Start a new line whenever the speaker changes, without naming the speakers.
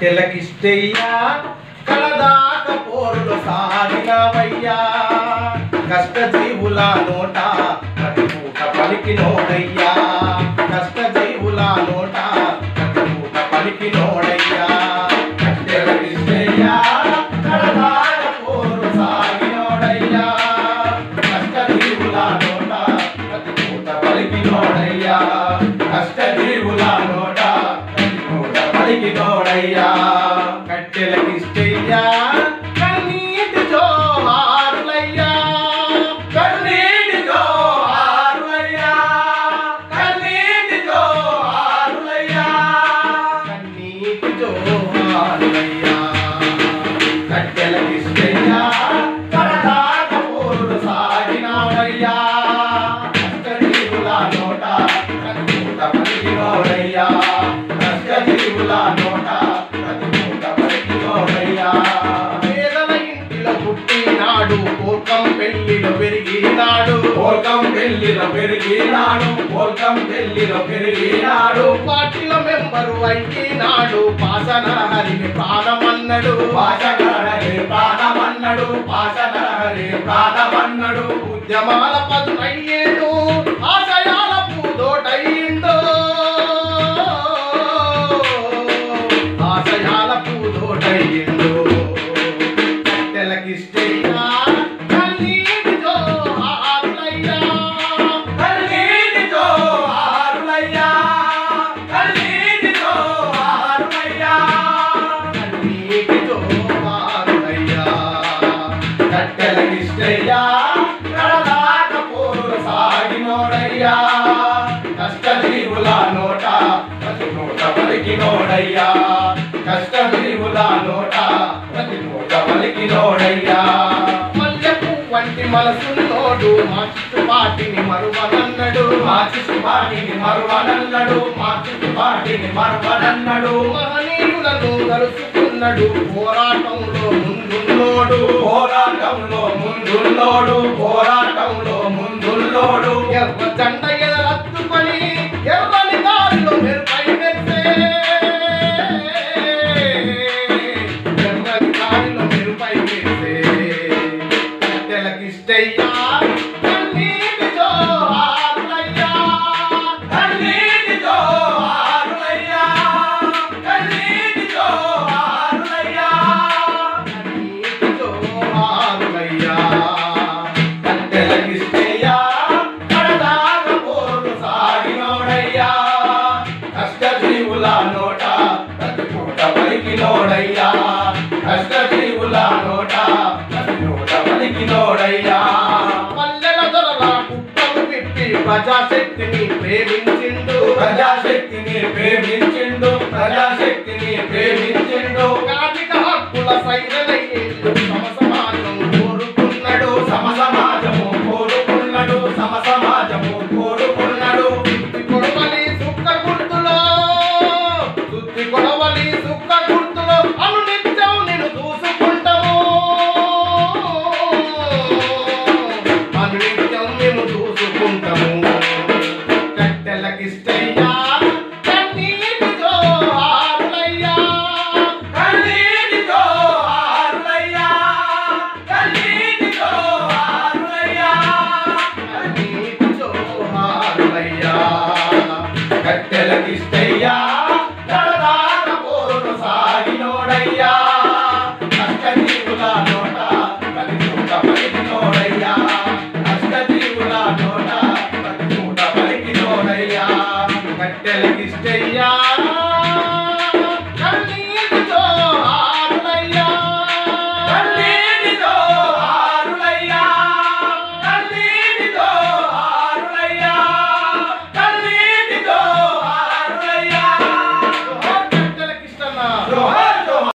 కట్టెలకిష్టయ్యా కలదాక పోరులు సాగినవయ్యా కష్ట జీవుల నోట ప్రతి పూట పలికినోడయ్యా కష్ట జీవుల నోట ప్రతి పూట పలికినోడయ్యా కట్టెలకిష్టయ్యా కలదాక పోరు సాగినోడయ్యా కష్ట జీవుల నోట ప్రతి పూట పలికినోడయ్యా కష్ట జీవుల నోట ప్రతి పూట పలికినోడయ్యా కట్టెలకిష్టయ్యా కన్నీటి జోహారులయ్యా కన్నీటి జోహారులయ్యా కన్నీటి జోహారులయ్యా కన్నీటి జోహారులయ్యా కట్టెలకిష్టయ్యా కరదాక పోరుడు సాగినాడయ్యా కష్టజీవుల నోట ప్రతిపూట పలికినోడయ్యా కష్టజీవుల నోట ప్రతిపూట పలికినోడయ్యా పేదల ఇంటిలో పుట్టినాడు కోకం పెళ్లిలో పెరిగినాడు
పోల్కం పెళ్లిలో పెరిగినాడు పోల్కం పెళ్లిలో పెరిగినాడు
పార్టీలో మెంబరు అయినాడు పాసన హరిని ప్రాణమన్నడు
పాశనహరి ప్రాణమన్నడు పాశనహరి ప్రాణమన్నడు
ఉద్యమాల పదునయ్యేడు ఆశయాల పూదోటయ్యిండు ఆశయాల పూదోటయ్యిండు కట్టెలకిష్టయ్యా కన్నీటి జోహారులయ్యా
కన్నీటితో ఆరులయ్యా కన్నీటితో ఆరులయ్యా
కన్నీటి జోహారులయ్యా
కట్టెలకిష్టయ్యా కడదాక పోరు సాగినోడయ్యా కష్టజీవుల నోట ప్రతి నోట పలికినోడయ్యా కష్టజీవుల నోట ప్రతి నోట పలికినోడయ్యా
మల్లెపు వంటి మనసున్నోడు మా పాటిని మరువనన్నడు
మార్చి పాటిని మరువనన్నడు మార్చి పాటిని మరువనన్నడు
మహనీయులను కలుసుకున్నడు పోరాటంలో ముందున్నోడు
పోరాటంలో ముందున్నోడు పోరాటంలో ముందున్నోడు
ఎర్ర జెండ ఎదరత్తుకొని ఎర్రని దారిలో మెరుపై మెరిసే ఎర్రని దారిలో మెరుపై మెరిసే కట్టెలకిష్టయ్యా కన్నీటి జోహారులయ్యా
కన్నీటితో ఆరులయ్యా కన్నీటితో ఆరులయ్యా
కన్నీటి జోహారులయ్యా
కట్టెలకిష్టయ్యా కడదాక పోరు సాగినోడయ్యా కష్టజీవుల నోట ప్రతి పూట పలికినోడయ్యా కష్టజీవుల నోట ప్రతి నోట పలికినోడయ్యా
పల్లెల దొరల కుప్పలు విప్పి ప్రజాశక్తిని ప్రేమించిండు
ప్రజాశక్తిని ప్రేమించిండు ప్రజాశక్తిని ప్రేమించిండు
కార్మిక హక్కుల సైరనయ్యేళ్ళు సమ సమాజం కోరుకున్నాడు
సమ సమాజము కోరుకున్నాడు సమ సమాజము కోరుకున్నాడు
సుత్తి కొడవలి సుక్క గుర్తులో సుత్తి కొడవలి సుక్క గుర్తులో అనునిత్యం నేను చూసుకుంటాము అనునిత్యం మేము చూసుకుంటాము కట్టెలకిష్టయ్యా కన్నీటి జోహారులయ్యా
కన్నీటితో ఆరులయ్యా కన్నీటితో ఆరులయ్యా
కన్నీటి జోహారులయ్యా
కట్టెలకిష్టయ్యా కడదాక పోరు సాగినోడయ్యా కష్టజీవుల నోట ప్రతి చోట పలికినోడయ్యా కష్టజీవుల నోట ప్రతి చోట పలికినోడయ్యా
కట్టెలకిష్టయ్యా